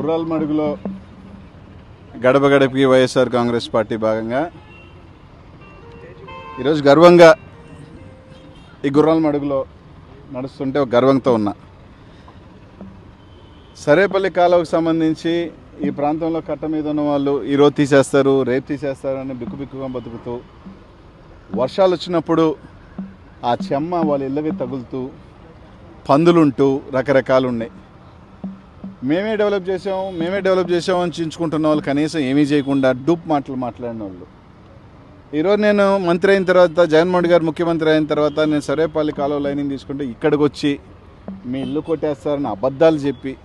గుర్రాల మడుగులో గడప గడపకి వైఎస్ఆర్ కాంగ్రెస్ పార్టీ భాగంగా ఈరోజు గర్వంగా ఈ గుర్రాల మడుగులో నడుస్తుంటే ఒక గర్వంతో ఉన్నా సరేపల్లి కాలువకు సంబంధించి ఈ ప్రాంతంలో కట్ట మీద ఉన్న వాళ్ళు ఈరోజు తీసేస్తారు రేపు తీసేస్తారు అని బిక్కు బిక్కుగా బతుకుతూ వర్షాలు వచ్చినప్పుడు ఆ చెమ్మ వాళ్ళ ఇళ్ళకి తగులుతూ పందులుంటూ రకరకాలు ఉన్నాయి మేమే డెవలప్ చేసాం మేమే డెవలప్ చేసాం అని చించుకుంటున్న వాళ్ళు కనీసం ఏమీ చేయకుండా డూప్ మాటలు మాట్లాడిన వాళ్ళు ఈరోజు నేను మంత్రి అయిన తర్వాత జగన్మోహన్ గారు ముఖ్యమంత్రి అయిన తర్వాత నేను సరేపల్లి కాలువ లైనింగ్ తీసుకుంటే ఇక్కడికి వచ్చి మీ ఇల్లు కొట్టేస్తారని అబద్ధాలు చెప్పి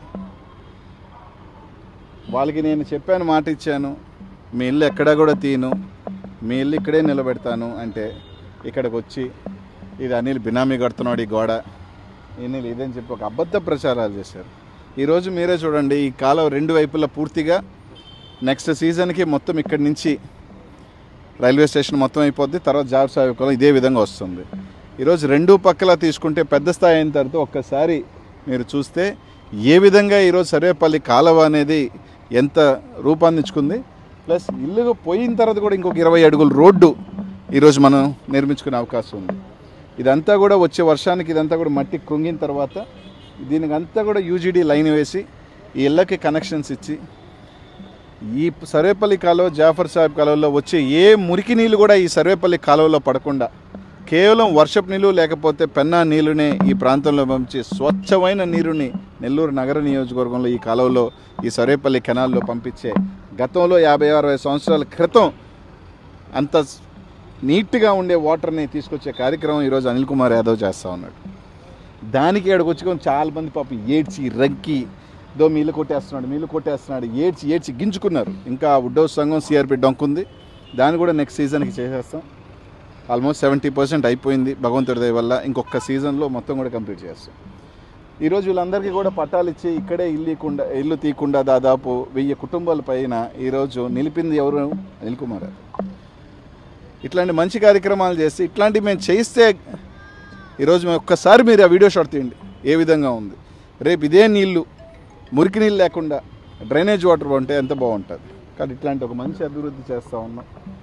వాళ్ళకి నేను చెప్పాను మాట ఇచ్చాను మీ ఇల్లు ఎక్కడా కూడా తీను మీ ఇల్లు ఇక్కడే నిలబెడతాను అంటే ఇక్కడికి వచ్చి ఇది అనిల్ బినామీ కడుతున్నాడు ఈ గోడ అనిల్ ఇదని చెప్పి ఒక అబద్ధ ప్రచారాలు చేశారు ఈరోజు మీరే చూడండి ఈ కాలం రెండు వైపులా పూర్తిగా నెక్స్ట్ సీజన్కి మొత్తం ఇక్కడి నుంచి రైల్వే స్టేషన్ మొత్తం అయిపోద్ది తర్వాత జాబ్ సాగుకోవడం ఇదే విధంగా వస్తుంది ఈరోజు రెండు పక్కల తీసుకుంటే పెద్ద స్థాయి అయిన తర్వాత ఒక్కసారి మీరు చూస్తే ఏ విధంగా ఈరోజు సర్వేపల్లి కాలువ అనేది ఎంత రూపాందించుకుంది ప్లస్ ఇల్లు పోయిన తర్వాత కూడా ఇంకొక ఇరవై అడుగుల రోడ్డు ఈరోజు మనం నిర్మించుకునే అవకాశం ఉంది ఇదంతా కూడా వచ్చే వర్షానికి ఇదంతా కూడా మట్టి కృంగిన తర్వాత దీనికి అంతా కూడా యూజీడీ లైన్ వేసి ఈ ఇళ్ళకి కనెక్షన్స్ ఇచ్చి ఈ సర్వేపల్లి కాలువ జాఫర్ సాహెబ్ కాలువలో వచ్చే ఏ మురికి నీళ్ళు కూడా ఈ సర్వేపల్లి కాలువలో పడకుండా కేవలం వర్షపు నీళ్ళు లేకపోతే పెన్నా నీళ్ళునే ఈ ప్రాంతంలో పంపించి స్వచ్ఛమైన నీరుని నెల్లూరు నగర నియోజకవర్గంలో ఈ కాలువలో ఈ సర్వేపల్లి కెనాల్లో పంపించే గతంలో యాభై అరవై సంవత్సరాల క్రితం అంత నీట్గా ఉండే వాటర్ని తీసుకొచ్చే కార్యక్రమం ఈరోజు అనిల్ కుమార్ యాదవ్ చేస్తూ ఉన్నాడు దానికి ఇక్కడికి వచ్చి చాలా మంది పాపం ఏడ్చి రగ్గి దో మీళ్ళు కొట్టేస్తున్నాడు మీళ్ళు కొట్టేస్తున్నాడు ఏడ్చి ఏడ్చి గింజుకున్నారు ఇంకా వుడ్ హౌస్ సంఘం సిఆర్పి డొంకుంది దాన్ని కూడా నెక్స్ట్ సీజన్కి చేసేస్తాం ఆల్మోస్ట్ సెవెంటీ పర్సెంట్ అయిపోయింది భగవంతుడి దయ వల్ల ఇంకొక సీజన్లో మొత్తం కూడా కంప్లీట్ చేస్తాం ఈరోజు వీళ్ళందరికీ కూడా పట్టాలు ఇచ్చి ఇక్కడే ఇల్లు ఇవ్వకుండా ఇల్లు తీయకుండా దాదాపు వెయ్యి కుటుంబాల పైన ఈరోజు నిలిపింది ఎవరు అనిల్ కుమార్ గారు. ఇట్లాంటి మంచి కార్యక్రమాలు చేసి ఇట్లాంటివి మేము చేయిస్తే ఈరోజు మేము ఒక్కసారి మీరు ఆ వీడియో షాట్ తీయండి ఏ విధంగా ఉంది రేపు ఇదే నీళ్ళు మురికి నీళ్ళు లేకుండా డ్రైనేజ్ వాటర్ ఉంటే ఎంత బాగుంటుంది కానీ ఇట్లాంటి ఒక మంచి అభివృద్ధి చేస్తూ ఉన్నాం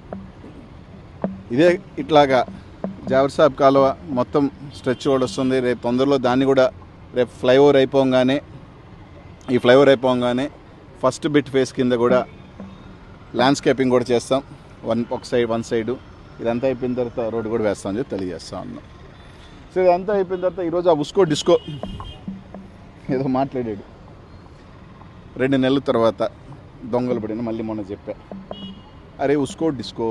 ఇదే ఇట్లాగా జావర్ సాబ్ కాలువ మొత్తం స్ట్రెచ్ కూడా వస్తుంది రేపు తొందరలో దాన్ని కూడా రేపు ఫ్లైఓవర్ అయిపోగానే ఈ ఫ్లైఓవర్ అయిపోగానే ఫస్ట్ బిట్ ఫేస్ కింద కూడా ల్యాండ్స్కేపింగ్ కూడా చేస్తాం వన్ ఒక సైడ్ వన్ సైడు ఇదంతా అయిపోయిన తర్వాత రోడ్డు కూడా వేస్తామని చెప్పి తెలియజేస్తా ఉన్నాం సో ఇదంతా అయిపోయిన తర్వాత ఈరోజు ఆ ఉస్కో డిస్కో ఏదో మాట్లాడాడు రెండు నెలల తర్వాత దొంగలు పడిన మళ్ళీ మొన్న చెప్పా అరే ఉస్కో డిస్కో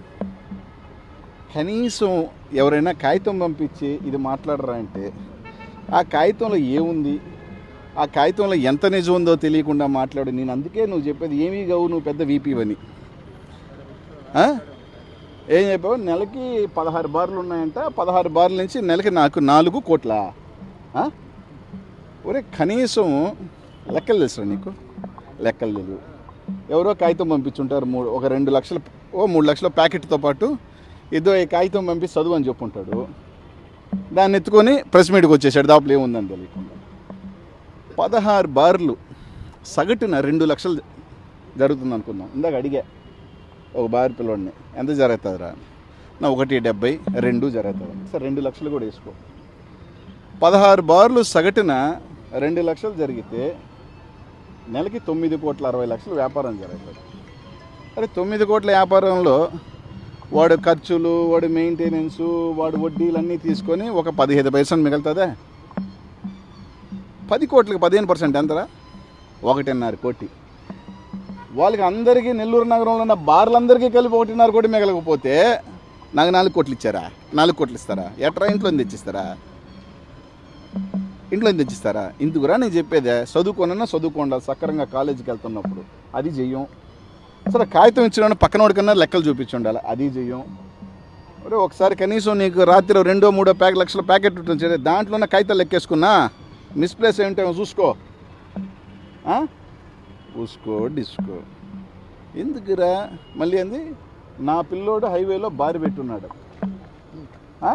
కనీసం ఎవరైనా కాగితం పంపించి ఇది మాట్లాడరా అంటే ఆ కాగితంలో ఏముంది ఆ కాగితంలో ఎంత నిజం ఉందో తెలియకుండా మాట్లాడు నేను అందుకే నువ్వు చెప్పేది ఏమీ కావు నువ్వు పెద్ద వీపీవని ఆ? ఏం చెప్పావు నెలకి పదహారు బార్లు ఉన్నాయంట పదహారు బార్ల నుంచి నెలకి నాకు నాలుగు కోట్ల ఒరే కనీసం లెక్కలు తెలుసా నీకు లెక్కలు లేవు ఎవరో కాగితం పంపించుంటారు మూడు ఒక రెండు లక్షల ఓ మూడు లక్షల ప్యాకెట్తో పాటు ఇదో ఈ కాగితం పంపి చదువు అని చెప్పుంటాడు దాన్ని ఎత్తుకొని ప్రెస్ మీట్కి వచ్చేసాడు దాపులో ఏముందని తెలియకుండా పదహారు బార్లు సగటున రెండు లక్షలు జరుగుతుంది అనుకుందాం ఇందాక అడిగా ఒక బార్ పిల్లోడిని ఎంత జరుగుతుందిరా నా ఒకటి డెబ్బై రెండు జరుగుతుంది సరే రెండు లక్షలు కూడా వేసుకో పదహారు బార్లు సగటున రెండు లక్షలు జరిగితే నెలకి తొమ్మిది కోట్ల అరవై లక్షలు వ్యాపారం జరుగుతుంది అరే తొమ్మిది కోట్ల వ్యాపారంలో వాడు ఖర్చులు వాడు మెయింటెనెన్సు వాడు వడ్డీలన్నీ తీసుకొని ఒక పదిహేను పైసలు మిగులుతుందా పది కోట్లకి పదిహేను పర్సెంట్ ఎంతరా ఒకటిన్నర కోటి వాళ్ళకి అందరికీ నెల్లూరు నగరంలో ఉన్న బార్లందరికీ కలిపి ఒకటిన్నర కోటి మిగలకపోతే నాకు నాలుగు కోట్లు ఇచ్చారా నాలుగు కోట్లు ఇస్తారా ఎట్రా ఇంట్లో తెచ్చిస్తారా ఇంట్లో తెచ్చిస్తారా ఇందుకురా నేను చెప్పేదే చదువుకోనన్నా చదువుకోండి సక్రంగా కాలేజీకి వెళ్తున్నప్పుడు అది చెయ్యం సరే కాగితం ఇచ్చిన పక్కన కన్నా లెక్కలు చూపించి ఉండాలి అది చెయ్యం ఒరే ఒకసారి కనీసం నీకు రాత్రి రెండో మూడో ప్యాక్ లక్షల ప్యాకెట్ ఉంటుంది సరే దాంట్లోనే కాగితాలు లెక్కేసుకున్నా మిస్ప్లేస్ ఏంటో చూసుకో ఆ? ఉస్కో డిస్కో ఎందుకురా మళ్ళీ ఏంది నా పిల్లోడు హైవేలో బారి పెట్టున్నాడు ఆ?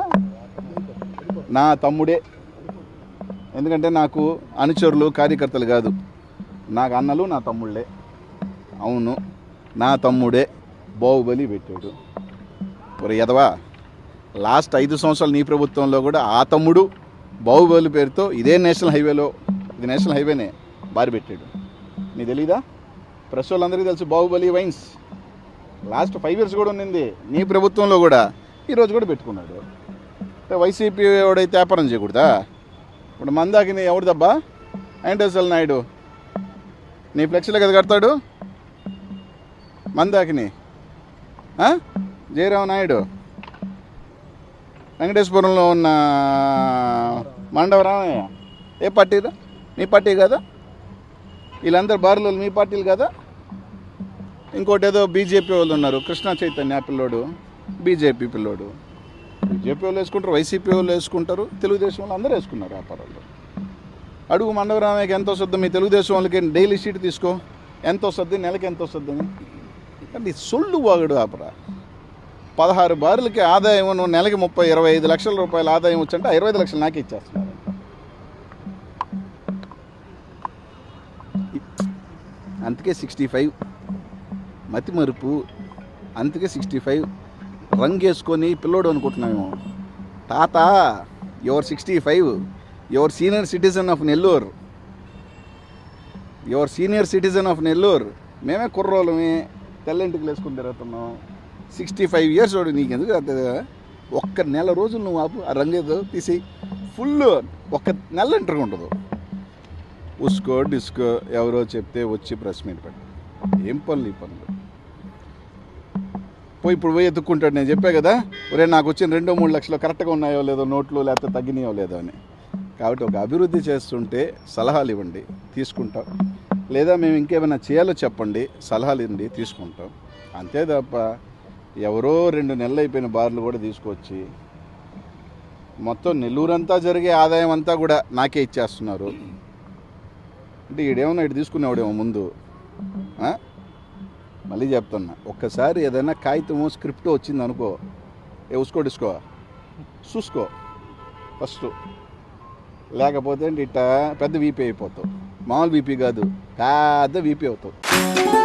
నా తమ్ముడే ఎందుకంటే నాకు అనుచరులు కార్యకర్తలు కాదు నాకు అన్నలు నా తమ్ముళ్ళే అవును నా తమ్ముడే బాహుబలి పెట్టాడు మరి ఎదవా లాస్ట్ ఐదు సంవత్సరాలు నీ ప్రభుత్వంలో కూడా ఆ తమ్ముడు బాహుబలి పేరుతో ఇదే నేషనల్ హైవేలో ఇది నేషనల్ హైవేనే బారి పెట్టాడు నీ తెలీదా ప్రెస్ వాళ్ళందరికీ తెలుసు Baahubali wines last five years కూడా ఉన్నింది నీ ప్రభుత్వంలో కూడా ఈరోజు కూడా పెట్టుకున్నాడు అంటే వైసీపీ ఎవడైతే వ్యాపారం చేయకూడదా ఇప్పుడు మందాకిని ఎవరిదబ్బా వెంకటేశ్వర నాయుడు నీ ఫ్లెక్సీలో కదా కడతాడు మందాకిని ఆ? జయరామ నాయుడు వెంకటేశ్వరంలో ఉన్న మండవరామయ్య ఏ పార్టీరా మీ పార్టీ కదా వీళ్ళందరూ బారులు మీ పార్టీలు కదా ఇంకోటి ఏదో బీజేపీ వాళ్ళు ఉన్నారు కృష్ణా చైతన్య పిల్లోడు బీజేపీ పిల్లోడు బీజేపీ వాళ్ళు వేసుకుంటారు వైసీపీ వాళ్ళు వేసుకుంటారు తెలుగుదేశం వాళ్ళు అందరూ వేసుకున్నారు వ్యాపారాలు అడుగు మండవరామయ్యకి ఎంత వస్తుంది మీ తెలుగుదేశం వాళ్ళకి డైలీ షీట్ తీసుకో ఎంత వస్తుంది నెలకి ఎంత వస్తుంది అని అంటే ఈ సొల్లు వాగుడు ఆపరా పదహారు బారులకి ఆదాయం నువ్వు నెలకి ముప్పై ఇరవై ఐదు లక్షల రూపాయల ఆదాయం వచ్చంటే ఆ ఇరవై ఐదు లక్షలు నాకే ఇచ్చేస్తున్నారు అందుకే సిక్స్టీ ఫైవ్ మతి మరుపు అందుకే సిక్స్టీ ఫైవ్ రంగేసుకొని పిల్లోడు అనుకుంటున్నాము తాత your sixty five your senior citizen of Nellore your senior citizen of Nellore మేమే కుర్రోళ్ళమే తెల్లంటికి వేసుకుని తిరుగుతున్నాం సిక్స్టీ ఫైవ్ ఇయర్స్ వాడు నీకు ఎందుకు అర్థం ఒక్క నెల రోజులు నువ్వు ఆపు ఆ రంగేదో తీసి ఫుల్ ఒక్క నెల ఇంటర్ ఉండదు ఉస్కో డిస్కో ఎవరో చెప్తే వచ్చి ప్రెస్ మీట్ పెట్టు ఏం పనులు ఈ పనులు పోయి ఇప్పుడు పోయి ఎత్తుక్కుంటాడు నేను చెప్పా కదా ఒరే నాకు వచ్చిన రెండో మూడు లక్షలు కరెక్ట్గా ఉన్నాయో లేదో నోట్లు లేకపోతే తగ్గినాయో లేదో అని కాబట్టి ఒక అభివృద్ధి చేస్తుంటే సలహాలు ఇవ్వండి తీసుకుంటాం లేదా మేము ఇంకేమైనా చేయాలో చెప్పండి సలహాలు ఇవ్వండి తీసుకుంటాం అంతే తప్ప ఎవరో రెండు నెలలు అయిపోయిన బార్లు కూడా తీసుకొచ్చి మొత్తం నెల్లూరంతా జరిగే ఆదాయం అంతా కూడా నాకే ఇచ్చేస్తున్నారు అంటే ఈడేమన్నా ఇటు తీసుకునేవాడేమో ముందు ఆ? మళ్ళీ చెప్తున్నా ఒక్కసారి ఏదైనా కాగితము స్క్రిప్ట్ వచ్చింది అనుకో ఏ ఉసుకో డిస్కో చూసుకో ఫస్ట్ లేకపోతే ఇట్ట పెద్ద వీపీ అయిపోతావు మామూలు వీపీ కాదు పెద్ద వీపీ అవుతావు